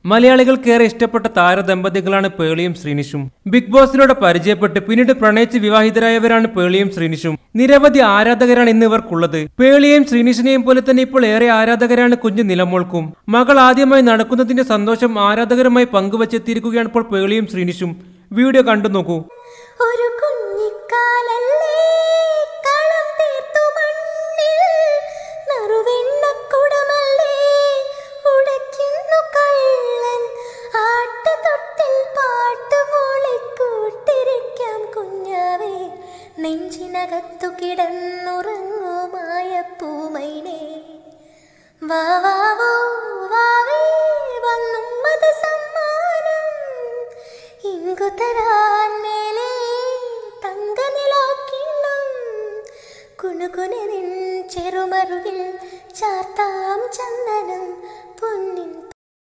മലയാളികൾക്കേറെ ഇഷ്ടപ്പെട്ട താരദമ്പതികളാണ് പേളിയും ശ്രീനിഷും ബിഗ് ബോസിലൂടെ പരിചയപ്പെട്ട് പിന്നീട് പ്രണയിച്ച് വിവാഹിതരായവരാണ് പേളിയും ശ്രീനിഷും നിരവധി ആരാധകരാണ് ഇന്ന് ഇവർക്കുള്ളത് പേളിയെയും ശ്രീനിഷിനെയും പോലെ തന്നെ ഇപ്പോൾ ഏറെ ആരാധകരാണ് കുഞ്ഞു നിലമോൾക്കും മകൾ ആദ്യമായി നടക്കുന്നതിന്റെ സന്തോഷം ആരാധകരുമായി പങ്കുവച്ചെത്തിയിരിക്കുകയാണ് ഇപ്പോൾ പേളിയും ശ്രീനിഷും വീഡിയോ കണ്ടു നോക്കൂ ഒരു കുഞ്ഞിക്കാലല്ലേ കളം തീർത്തു മണ്ണിൽ നറുവെണ്ണക്കുടമല്ലേ ഉടയ്ക്കുന്നു കള്ളൻ ആട്ടുതൊട്ടിൽ പാട്ടുപോലെ കൂട്ടിരിക്കാം കുഞ്ഞാവേ നെഞ്ചിനകത്തു കിടന്നുറങ്ങുമായ പൂമൈനേ വാവാവോ വാവേ വന്നുമ്മത സമ്മാനം ഇങ്കു തരാൻ മേലെ തങ്ക നിലാക്കിണ്ണം കുണുകുനിൻ ചെറുമറുകിൽ ചാർത്താം ചന്ദന